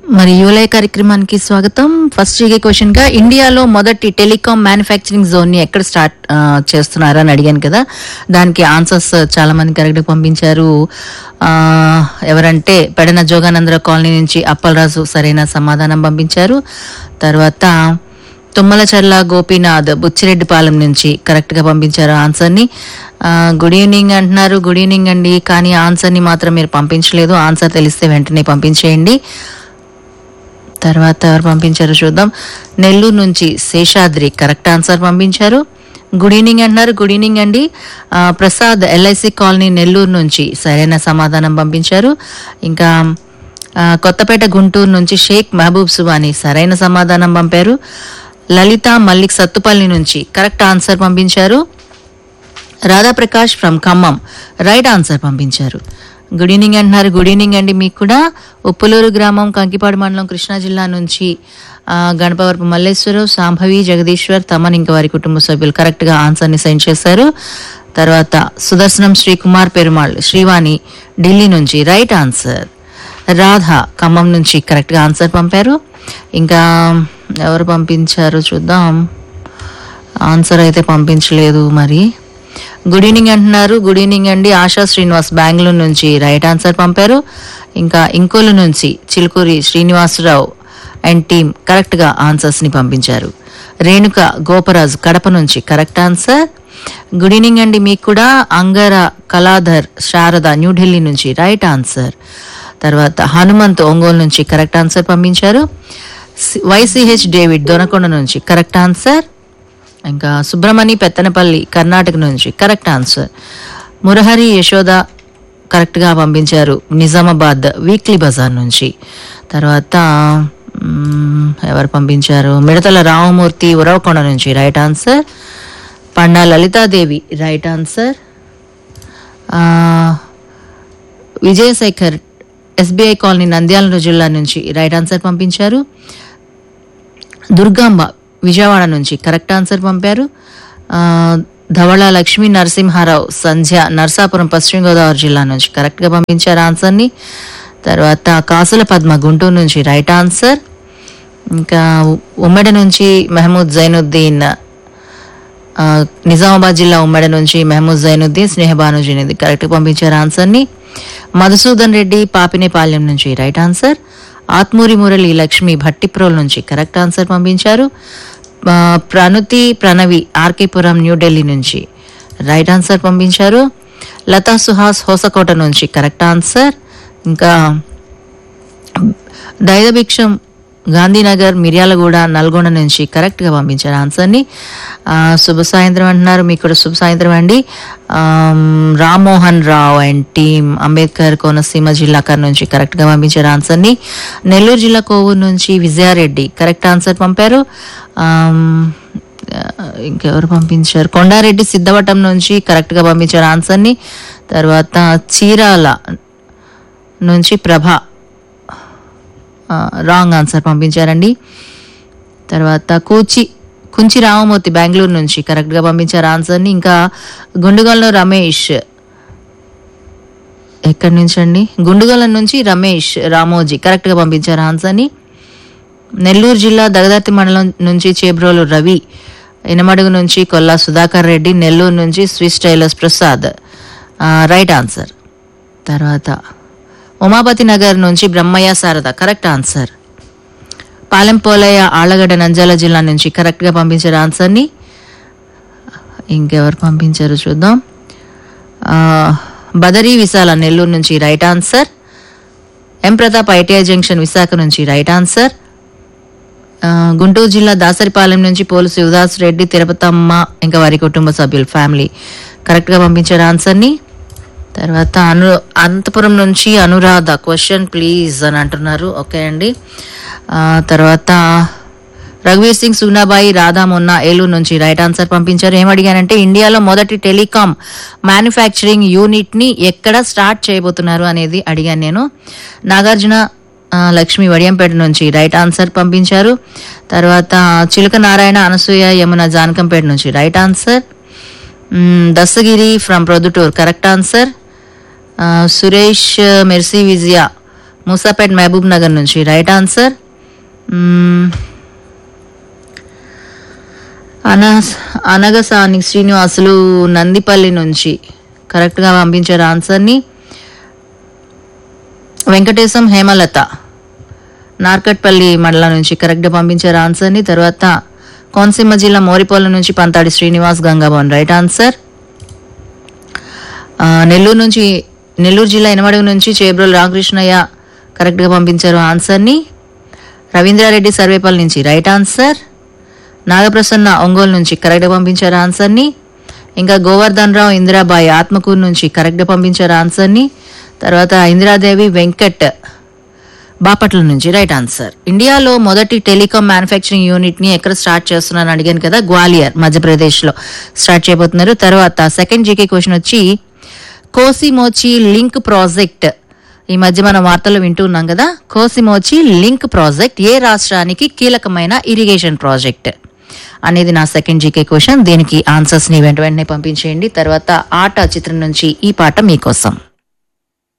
మరి యూలై కార్యక్రమానికి స్వాగతం ఫస్ట్ జీకే క్వశ్చన్ గా ఇండియాలో మొదటి టెలికాం మ్యానుఫ్యాక్చరింగ్ జోన్ ని ఎక్కడ స్టార్ట్ ఆ, చేస్తున్నారు అని అడిగాను కదా దానికి ఆన్సర్స్ చాలా మంది కరెక్ట్ గా పంపించారు ఆ, ఎవరంటే పెడన జోగానందరావు కాలనీ నుంచి అప్పలరాజు సరైన సమాధానం పంపించారు తర్వాత తుమ్మలచర్ల గోపీనాథ్ బుచ్చిరెడ్డిపాలెం నుంచి కరెక్ట్ గా పంపించారు ఆన్సర్ ని ఆ, గుడ్ ఈవినింగ్ అంటున్నారు గుడ్ ఈవినింగ్ అండి కానీ ఆన్సర్ ని మాత్రం మీరు పంపించలేదు ఆన్సర్ తెలిస్తే వెంటనే పంపించేయండి తర్వాత ఎవరు పంపించారు చూద్దాం నెల్లూరు నుంచి శేషాద్రి కరెక్ట్ ఆన్సర్ పంపించారు గుడ్ ఈవినింగ్ అంటున్నారు గుడ్ ఈవినింగ్ అండి ఆ, ప్రసాద్ ఎల్ఐసి కాలనీ నెల్లూరు నుంచి సరైన సమాధానం పంపించారు ఇంకా ఆ, కొత్తపేట గుంటూరు నుంచి షేక్ మహబూబ్ సుబాని సరైన సమాధానం పంపారు లలిత మల్లిక్ సత్తుపల్లి నుంచి కరెక్ట్ ఆన్సర్ పంపించారు Radhaprakash from Khammam right answer పంపించారు గుడ్ ఈవినింగ్ అంటున్నారు గుడ్ ఈవినింగ్ అండి మీకు కూడా ఉప్పులూరు గ్రామం కంకిపాడు మండలం కృష్ణా జిల్లా నుంచి ఆ, గణపవరపు మల్లేశ్వరరావు సాంభవి జగదీశ్వర్ తమన్ ఇంకా వారి కుటుంబ సభ్యులు కరెక్ట్ గా ఆన్సర్ ని సెండ్ చేశారు తర్వాత సుదర్శనం శ్రీకుమార్ పెరుమాళ్ శ్రీవాణి ఢిల్లీ నుంచి రైట్ ఆన్సర్ రాధ ఖమ్మం నుంచి కరెక్ట్ గా ఆన్సర్ పంపారు ఇంకా ఎవరు పంపించారు చూద్దాం ఆన్సర్ అయితే పంపించలేదు మరి గుడ్ ఈవినింగ్ అంటున్నారు గుడ్ ఈవినింగ్ అండి ఆశా శ్రీనివాస్ బెంగళూరు నుంచి రైట్ ఆన్సర్ పంపారు ఇంకా ఇంకోలు నుంచి Chilukuri Srinivasarao and team correct గా ఆన్సర్స్ ని పంపించారు రేణుక గోపరాజు కడప నుంచి కరెక్ట్ ఆన్సర్ గుడ్ ఈవినింగ్ అండి మీకు కూడా అంగర కళాధర్ శారద న్యూఢిల్లీ నుంచి రైట్ ఆన్సర్ తర్వాత హనుమంత్ ఒంగోలు నుంచి కరెక్ట్ ఆన్సర్ పంపించారు సి- వైసీహెచ్ డేవిడ్ దొనకొండ నుంచి కరెక్ట్ ఆన్సర్ ఇంకా సుబ్రమణి పెత్తనపల్లి కర్ణాటక నుంచి కరెక్ట్ ఆన్సర్ మురహరి యశోద కరెక్ట్గా పంపించారు నిజామాబాద్ వీక్లీ బజార్ నుంచి తర్వాత మ్మ్, ఎవరు పంపించారు మిడతల రామమూర్తి ఉరవకొండ నుంచి right answer Panda Lalithadevi right answer ఆ, విజయశేఖర్ ఎస్బీఐ కాలనీ నంద్యాల జిల్లా నుంచి రైట్ ఆన్సర్ పంపించారు దుర్గాంబ విజయవాడ నుంచి కరెక్ట్ ఆన్సర్ పంపారు ఆ, ధవళ లక్ష్మీ నరసింహారావు సంధ్య నర్సాపురం పశ్చిమ గోదావరి జిల్లా నుంచి కరెక్ట్గా పంపించారు ఆన్సర్ని తర్వాత కాసుల పద్మ గుంటూరు నుంచి రైట్ ఆన్సర్ ఇంకా ఉమ్మడి నుంచి మహమూద్ జైనుద్దీన్ ఆ, నిజామాబాద్ జిల్లా ఉమ్మడి నుంచి మహమూద్ జైనుద్దీన్ స్నేహబానుజీనిది కరెక్ట్ పంపించారు ఆన్సర్ని మధుసూదన్ రెడ్డి పాపినేపాలెం నుంచి రైట్ ఆన్సర్ ఆత్మూరి మురళి లక్ష్మి భట్టిప్రోల్ నుంచి కరెక్ట్ ఆన్సర్ పంపించారు ఆ, ప్రణుతి ప్రణవి ఆర్కేపురం న్యూఢిల్లీ నుంచి రైట్ ఆన్సర్ పంపించారు లతా సుహాస్ హోసకోట నుంచి కరెక్ట్ ఆన్సర్ ఇంకా దైదభిక్షం గాంధీనగర్ మిర్యాలగూడ నల్గొండ నుంచి కరెక్ట్గా పంపించారు ఆన్సర్ని ఆ, శుభ సాయంత్రం అంటున్నారు మీకు కూడా శుభ సాయంత్రం అండి ఆమ్, రామ్మోహన్ రావు అండ్ టీమ్ అంబేద్కర్ కోనసీమ జిల్లాకర్ నుంచి కరెక్ట్గా పంపించారు ఆన్సర్ని నెల్లూరు జిల్లా కోవూరు నుంచి విజయారెడ్డి కరెక్ట్ ఆన్సర్ పంపారు ఆమ్, ఆ, ఇంకెవరు పంపించారు కొండారెడ్డి సిద్ధవటం నుంచి కరెక్ట్గా పంపించారు ఆన్సర్ని తర్వాత చీరాల నుంచి ప్రభ రాంగ్ ఆన్సర్ పంపించారండి తర్వాత కూచి కుంచి రామమూర్తి బెంగళూరు నుంచి కరెక్ట్గా పంపించారు ఆన్సర్ని ఇంకా గుండుగల్లో రమేష్ ఎక్కడి నుంచి అండి గుండుగల నుంచి రమేష్ రామోజీ కరెక్ట్గా పంపించారు ఆన్సర్ని నెల్లూరు జిల్లా దగదర్తి మండలం నుంచి చేబ్రోలు రవి ఇనమడుగు నుంచి కొల్లా సుధాకర్ రెడ్డి నెల్లూరు నుంచి స్విస్ టైలర్స్ ప్రసాద్ ఆ, రైట్ ఆన్సర్ తర్వాత ఉమాపతి నగర్ నుంచి బ్రహ్మయ్య శారద కరెక్ట్ ఆన్సర్ పాలెం పోలయ్య ఆళ్లగడ్డ నంద్యాల జిల్లా నుంచి కరెక్ట్గా పంపించారు ఆన్సర్ని ఇంకెవరు పంపించారు చూద్దాం ఆ, బదరీ విశాల నెల్లూరు నుంచి right answer M Pratap ITI junction Visakha నుంచి రైట్ ఆన్సర్ ఆ, గుంటూరు జిల్లా దాసరిపాలెం నుంచి పోలు శివదాస్ రెడ్డి తిరుపతమ్మ ఇంకా వారి కుటుంబ సభ్యులు ఫ్యామిలీ కరెక్ట్గా పంపించారు ఆన్సర్ని తర్వాత అను అనంతపురం నుంచి అనురాధ క్వశ్చన్ ప్లీజ్ అని అంటున్నారు ఓకే అండి ఆ, తర్వాత రఘువీర్ సింగ్ సునాబాయి రాధా మొన్న ఏలూరు నుంచి రైట్ ఆన్సర్ పంపించారు ఏం అడిగానంటే ఇండియాలో మొదటి టెలికాం మ్యానుఫ్యాక్చరింగ్ యూనిట్ ని ఎక్కడ స్టార్ట్ చేయబోతున్నారు అనేది అడిగాను నేను నాగార్జున ఆ, లక్ష్మి వడియంపేట నుంచి రైట్ ఆన్సర్ పంపించారు తర్వాత చిలుక నారాయణ అనసూయ యమున జానకంపేట నుంచి రైట్ ఆన్సర్ మ్మ్, Dastagiri from Proddatur correct answer Suresh Mercy Vijaya Musapet Mahabub Nagar నుంచి రైట్ ఆన్సర్ మ్మ్. అనస్ అనగసాని శ్రీనివాసులు నందిపల్లి నుంచి కరెక్ట్గా పంపించారు ఆన్సర్ని వెంకటేశం హేమలత నార్కట్పల్లి మండలం నుంచి కరెక్ట్గా పంపించారు ఆన్సర్ని తర్వాత కోనసీమ జిల్లా మోరిపోల నుంచి పంతాడి శ్రీనివాస్ గంగాభవన్ రైట్ ఆన్సర్ ఆ, నెల్లూరు నుంచి నెల్లూరు జిల్లా ఎనమడుగు నుంచి చేబ్రోలు రామకృష్ణయ్య కరెక్ట్గా పంపించారు ఆన్సర్ని రవీంద్రారెడ్డి సర్వేపల్లి నుంచి రైట్ ఆన్సర్ నాగప్రసన్న ఒంగోలు నుంచి కరెక్ట్గా పంపించారు ఆన్సర్ని ఇంకా గోవర్ధన్ రావు ఇందిరాబాయి ఆత్మకూరు నుంచి కరెక్ట్గా పంపించారు ఆన్సర్ని తర్వాత ఇందిరాదేవి వెంకట్ బాపట్ల నుంచి రైట్ ఆన్సర్ ఇండియాలో మొదటి టెలికాం మ్యానుఫ్యాక్చరింగ్ యూనిట్ ని ఎక్కడ స్టార్ట్ చేస్తున్నారని అడిగాను కదా గ్వాలియర్ మధ్యప్రదేశ్ లో స్టార్ట్ చేయబోతున్నారు తర్వాత సెకండ్ జీకే క్వశ్చన్ వచ్చి కోసిమోచి లింక్ ప్రాజెక్ట్ ఈ మధ్య మనం వార్తలు వింటూ ఉన్నాం కదా కోసిమోచి లింక్ ప్రాజెక్ట్ ఏ రాష్ట్రానికి కీలకమైన ఇరిగేషన్ ప్రాజెక్ట్ అనేది నా సెకండ్ జీకే క్వశ్చన్ దీనికి ఆన్సర్స్ ని వెంట వెంటనే పంపించేయండి తర్వాత ఆట చిత్రం నుంచి ఈ పాట మీకోసం